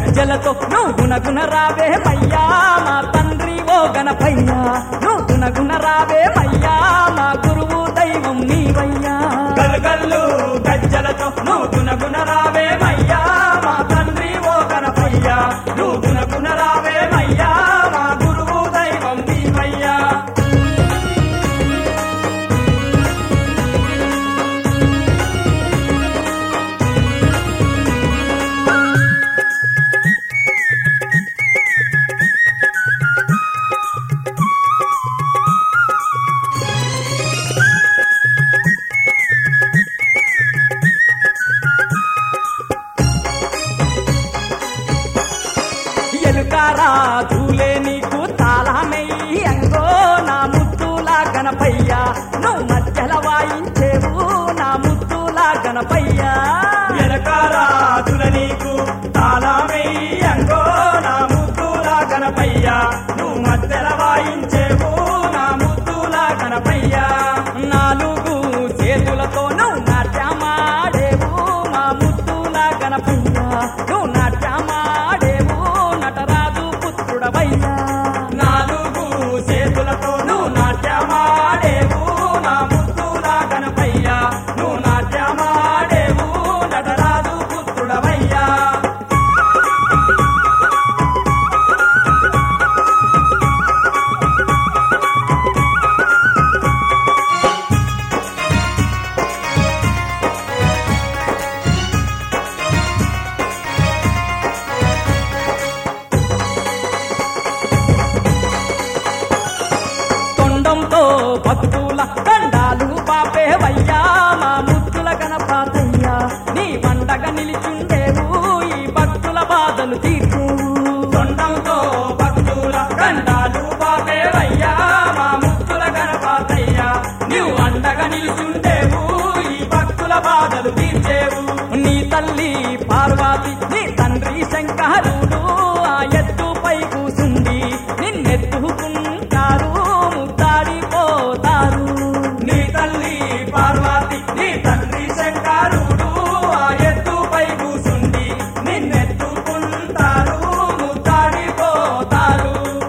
గజ్జలతో నువ్వు గుణగుణ రావే మయ్యా మా తండ్రి ఓ గణపయ్యా నువ్వు గుణగుణ రావే మయ్యా మా గురువు దైవం నీవయ్యా గల్గల్లు గజ్జలతో నువ్వు గుణగుణ రావే మయ్యా మా తండ్రి ఓ గణపయ్యా నువ్వు గుణగుణ రావే మయ్యా మా గురువు దైవం నీవయ్యా ఎలుకారా చూలే నీకు తాళమెయ్యి అంగో నా ముద్దులా గణపయ్యా నువ్వు మధ్యల వాయించేవు నా ముద్దులా గణపయ్యా ఎలకారాజుల నీకు తాళమయ్యంగో నా ముద్దుల గణపయ్యా నువ్వు మధ్యల వాయించేవు నా ముద్దుల గణపయ్యా నాలుగు చేతులతో నువ్వు నాట్యమాడేవు మా ముద్దుల గణపయ్యా నువ్వు నాట్యమాడేవు నటరాజు పుత్రుడవయ్యా నాలుగు చేతులతో నువ్వు నాట్యమాడేవు నా ముద్దుల గణపయ్యా నువ్వు నాట్యమాడేవు నటరాజు పుత్రుడవయ్యా తొండంతో భక్తుల దండాలు పాపేవయ్యా మా ముద్దుల గణపాతయ్యా నీ పండగ నిలిచుండేవు ఈ భక్తుల బాధలు తీర్చేవు తొండంతో భక్తుల గండాలు పాపేవయ్యా మా ముక్తుల గణపాతయ్యా నువ్వు అండగా నిలుచుండేవు ఈ భక్తుల బాధలు తీర్చేవు నీ తల్లి పార్వతి నీ తండ్రి శంకరుడు ఆ ఎత్తుపై కూసుండి నిన్నెత్తుకుంటారు ముద్దాడిపోతారు నీ తల్లి పార్వతి నీ తండ్రి శంకరుడు ఆ ఎత్తుపై కూసుండి నిన్నెత్తుకుంటారు ముద్దాడిపోతారు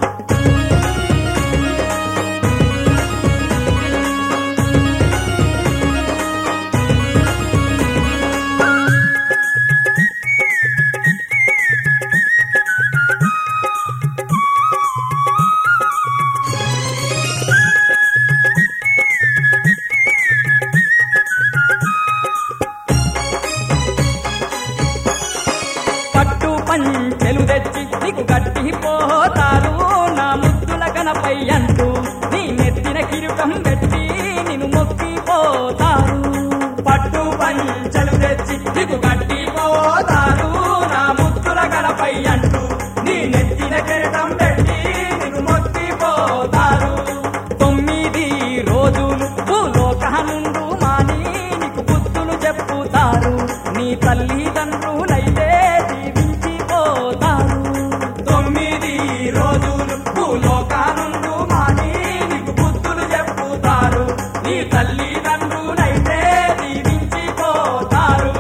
పట్టు పంచెలు తెచ్చి నీకు గట్టి పోతారు నా ముద్దుల గణపై అంటూ నీ నెత్తిన కిరీటం పెట్టి నిన్ను మొక్కిపోతారు పట్టు పంచలు తెచ్చి నీకు గట్టి పోతారు నా ముద్దుల గడపై అంటూ నీ నెత్తిన కిరీటం పెట్టి నీకు మొక్కిపోతారు తొమ్మిది రోజులు భూలోకనుండు మాని నీకు బుద్ధులు చెప్పుతారు నీ తల్లిదండ్రులైతే దీవించిపోతారు తొమ్మిది రోజులు భూలోకానుండు మాని నీకు బుద్ధులు చెప్పుతారు నీ తల్లిదండ్రులైతే దీవించిపోతారు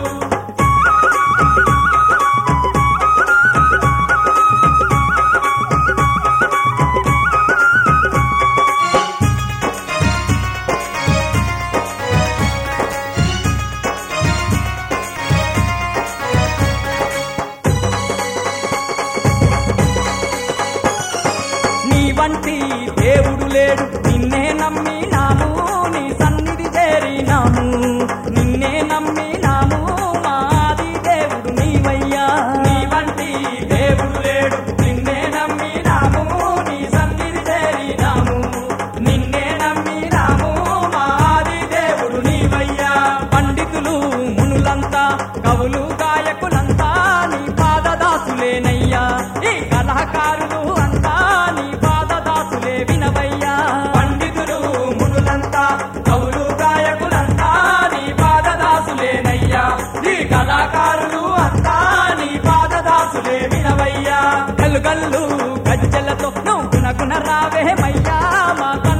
నీ వంటి దేవుడు లేడు నిన్నే నమ్మినాము నీ సన్నిధి చేరినాము నిన్నే నమ్మినాము మాది దేవుడు నీవయ్యా నీ వంటి దేవుడు లేడు నిన్నే నమ్మినాము నీ సన్నిధి చేరినాము నిన్నే నమ్మినాము మాది దేవుడు నీవయ్యా పండితులు మునులంతా కవులు గాయకులంతా నీ పాదదాసులేనయ్యా ఈ కళాకారులు అంతా నీ పాదదాసులే వినవయ్యా పండితులు మునులంతా కవులు గాయకులంతా నీ పాదదాసులేనయ్యా నీ కళాకారులు అంతా నీ పాదదాసులే వినవయ్యా గల్లు గల్లు గజ్జలతో నువ్వు గుణగుణ రావే మయ్యా మా